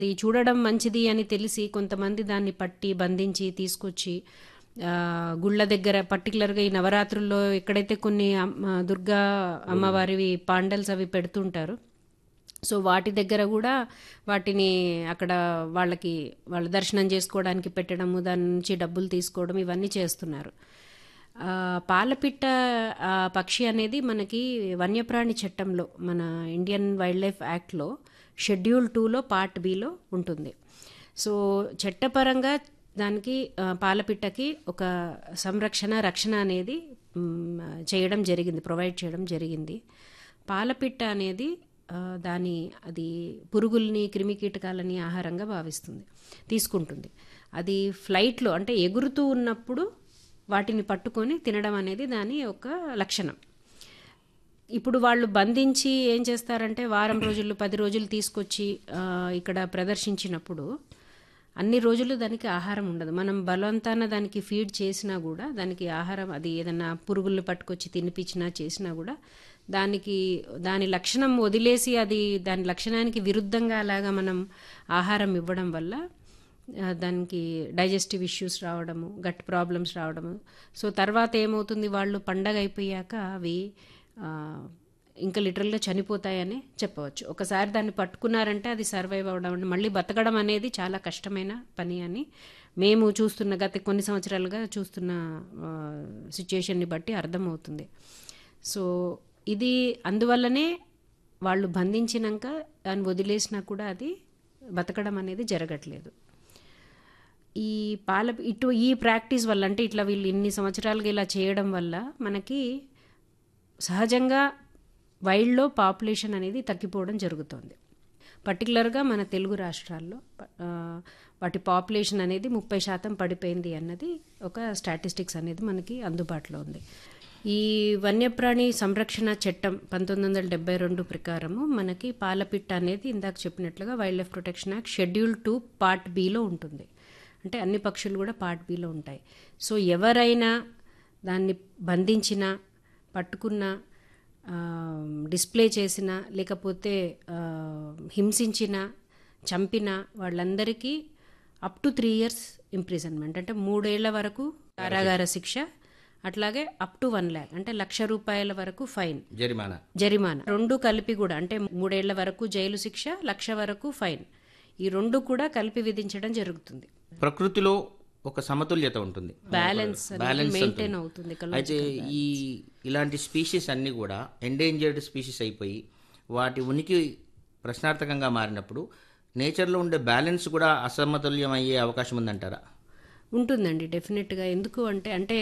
ఇది చూడడం మంచిది అని తెలిసి కొంతమంది దాన్ని పట్టి బంధించి తీసుకొచ్చి ఆ, గుళ్ళ దగ్గర పర్టికులర్గా ఈ నవరాత్రుల్లో ఎక్కడైతే కొన్ని అమ్మ- దుర్గా అమ్మవారివి పాండల్స్ అవి పెడుతుంటారు సో వాటి దగ్గర కూడా వాటిని అక్కడ వాళ్ళకి వాళ్ళ దర్శనం చేసుకోవడానికి పెట్టడము దాని నుంచి డబ్బులు తీసుకోవడం ఇవన్నీ చేస్తున్నారు ఆ, పాలపిట్ట ఆ, పక్షి అనేది మనకి వన్యప్రాణి చట్టంలో మన ఇండియన్ వైల్డ్ లైఫ్ యాక్ట్లో షెడ్యూల్ టూలో పార్ట్ బిలో ఉంటుంది సో చట్టపరంగా దానికి ఆ, పాలపిట్టకి ఒక సంరక్షణ రక్షణ అనేది మ్, చేయడం జరిగింది ప్రొవైడ్ చేయడం జరిగింది పాలపిట్ట అనేది ఆ, దాని అది పురుగుల్ని క్రిమికీటకాలని ఆహారంగా భావిస్తుంది తీసుకుంటుంది అది ఫ్లైట్లో అంటే ఎగురుతూ ఉన్నప్పుడు వాటిని పట్టుకొని తినడం అనేది దాని ఒక లక్షణం ఇప్పుడు వాళ్ళు బంధించి ఏం చేస్తారంటే వారం రోజులు పది రోజులు తీసుకొచ్చి ఆ, ఇక్కడ ప్రదర్శించినప్పుడు అన్ని రోజులు దానికి ఆహారం ఉండదు మనం బలవంతాన దానికి ఫీడ్ చేసినా కూడా దానికి ఆహారం అది ఏదన్నా పురుగులు పట్టుకొచ్చి తినిపించినా చేసినా కూడా దానికి దాని లక్షణం వదిలేసి అది దాని లక్షణానికి విరుద్ధంగా అలాగా మనం ఆహారం ఇవ్వడం వల్ల ఆ, దానికి డైజెస్టివ్ ఇష్యూస్ రావడము గట్ ప్రాబ్లమ్స్ రావడము సో తర్వాత ఏమవుతుంది వాళ్ళు పండగ అయిపోయాక అవి ఆ, ఇంకా లిటరల్గా చనిపోతాయని చెప్పవచ్చు ఒకసారి దాన్ని పట్టుకున్నారంటే అది సర్వైవ్ అవ్వడం అంటే మళ్ళీ బతకడం అనేది చాలా కష్టమైన పని అని మేము చూస్తున్న గత కొన్ని సంవత్సరాలుగా చూస్తున్న సిచ్యుయేషన్ని బట్టి అర్థమవుతుంది సో ఇది అందువల్లనే వాళ్ళు బంధించినాక దాన్ని వదిలేసినా కూడా అది బతకడం అనేది జరగట్లేదు ఈ పాల ఇటు ఈ ప్రాక్టీస్ వల్ల అంటే ఇట్లా వీళ్ళు ఇన్ని సంవత్సరాలుగా ఇలా చేయడం వల్ల మనకి సహజంగా వైల్డ్లో పాపులేషన్ అనేది తగ్గిపోవడం జరుగుతోంది పర్టికులర్గా మన తెలుగు రాష్ట్రాల్లో ఆ, వాటి పాపులేషన్ అనేది ముప్పై శాతం పడిపోయింది అన్నది ఒక స్టాటిస్టిక్స్ అనేది మనకి అందుబాటులో ఉంది ఈ వన్యప్రాణి సంరక్షణ చట్టం పంతొమ్మిది వందల డెబ్బై రెండు ప్రకారము మనకి పాలపిట్ట అనేది ఇందాక చెప్పినట్లుగా wild life protection act schedule two part బిలో ఉంటుంది అంటే అన్ని పక్షులు కూడా పార్ట్ బిలో ఉంటాయి సో ఎవరైనా దాన్ని బంధించిన పట్టుకున్న ఆ, డిస్ప్లే చేసిన లేకపోతే ఆ, హింసించిన చంపిన వాళ్ళందరికీ up to three years imprisonment అంటే మూడేళ్ల వరకు కారాగార శిక్ష అట్లాగే అప్ టు వన్ ల్యాక్ అంటే లక్ష రూపాయల వరకు ఫైన్ జరిమానా జరిమానా రెండు కలిపి కూడా అంటే మూడేళ్ల వరకు జైలు శిక్ష లక్ష వరకు ఫైన్ ఈ రెండు కూడా కలిపి విధించడం జరుగుతుంది ప్రకృతిలో ఒక సమతుల్యత ఉంటుంది బ్యాలెన్స్ బ్యాలెన్స్ మెయింటైన్ అవుతుంది అయితే ఈ ఇలాంటి స్పీషీస్ అన్నీ కూడా ఎండేంజర్డ్ స్పీషీస్ అయిపోయి వాటి ఉనికి ప్రశ్నార్థకంగా మారినప్పుడు నేచర్లో ఉండే బ్యాలెన్స్ కూడా అసమతుల్యం అయ్యే అవకాశం ఉందంటారా ఉంటుందండి డెఫినెట్గా ఎందుకు అంటే అంటే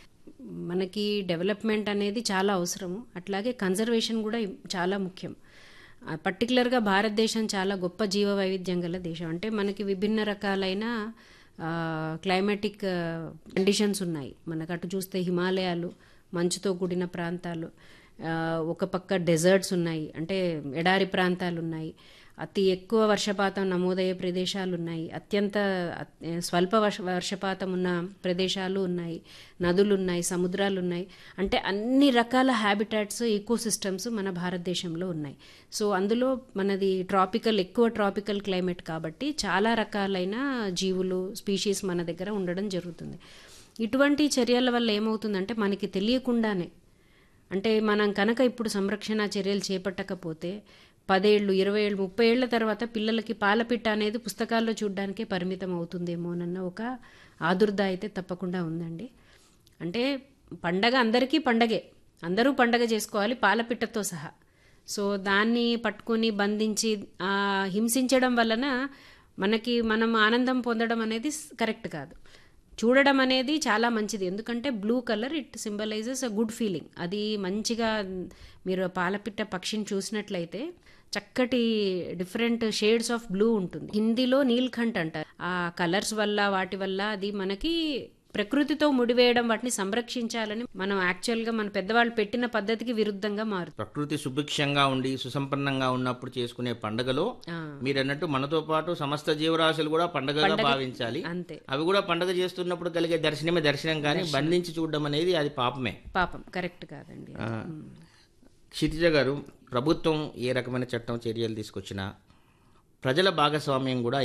మనకి డెవలప్మెంట్ అనేది చాలా అవసరము అట్లాగే కన్జర్వేషన్ కూడా ఇం- చాలా ముఖ్యం ఆ, పర్టికులర్గా భారతదేశం చాలా గొప్ప జీవ వైవిధ్యం గల దేశం అంటే మనకి విభిన్న రకాలైన ఆ, క్లైమాటిక్ ఆ, కండిషన్స్ ఉన్నాయి మనకు అటు చూస్తే హిమాలయాలు మంచుతో కూడిన ప్రాంతాలు ఆ, ఒక పక్క డెజర్ట్స్ ఉన్నాయి అంటే ఎడారి ప్రాంతాలు ఉన్నాయి అతి ఎక్కువ వర్షపాతం నమోదయ్యే ప్రదేశాలు ఉన్నాయి అత్యంత అత్- స్వల్ప వర్ష వర్షపాతం ఉన్న ప్రదేశాలు ఉన్నాయి నదులు ఉన్నాయి సముద్రాలు ఉన్నాయి అంటే అన్ని రకాల హ్యాబిటాట్స్ ఈకో సిస్టమ్స్ మన భారతదేశంలో ఉన్నాయి సో అందులో మనది ట్రాపికల్ ఎక్కువ ట్రాపికల్ క్లైమేట్ కాబట్టి చాలా రకాలైన జీవులు స్పీషీస్ మన దగ్గర ఉండడం జరుగుతుంది ఇటువంటి చర్యల వల్ల ఏమవుతుందంటే మనకి తెలియకుండానే అంటే మనం కనుక ఇప్పుడు సంరక్షణ చర్యలు చేపట్టకపోతే పదేళ్ళు ఇరవై ఏళ్ళు ముప్పై ఏళ్ల తర్వాత పిల్లలకి పాలపిట్ట అనేది పుస్తకాల్లో చూడడానికే పరిమితం అవుతుందేమోనన్న ఒక ఆదుర్ద అయితే తప్పకుండా ఉందండి అంటే పండగ అందరికీ పండగే అందరూ పండగ చేసుకోవాలి పాలపిట్టతో సహా సో దాన్ని పట్టుకొని బంధించి ఆ, హింసించడం వలన మనకి మనం ఆనందం పొందడం అనేది కరెక్ట్ కాదు చూడడం అనేది చాలా మంచిది ఎందుకంటే blue colour it symbolises a good feeling అది మంచిగా మీరు పాలపిట్ట పక్షిని చూసినట్లయితే చక్కటి డిఫరెంట్ షేడ్స్ ఆఫ్ బ్లూ ఉంటుంది హిందీలో నీల్కంఠ్ అంటారు ఆ కలర్స్ వల్ల వాటి వల్ల అది మనకి ప్రకృతితో ముడివేయడం వాటిని సంరక్షించాలని మనం యాక్చువల్గా మన పెద్దవాళ్ళు పెట్టిన పద్ధతికి విరుద్ధంగా మారుతుంది ప్రకృతి సుభిక్షంగా ఉండి సుసంపన్నంగా ఉన్నప్పుడు చేసుకునే పండగలో ఆ. మీరు అన్నట్టు మనతో పాటు సమస్త జీవరాశులు కూడా పండగగా భావించాలి అంతే అవి కూడా పండగ చేస్తున్నప్పుడు కలిగే దర్శనమే దర్శనం కానీ బంధించి చూడడం అనేది అది పాపమే పాపం కరెక్ట్ కాదండి ఆ. క్షితిజ గారు ప్రభుత్వం ఏ రకమైన చట్టం చర్యలు తీసుకొచ్చినా ప్రజల భాగస్వామ్యం కూడా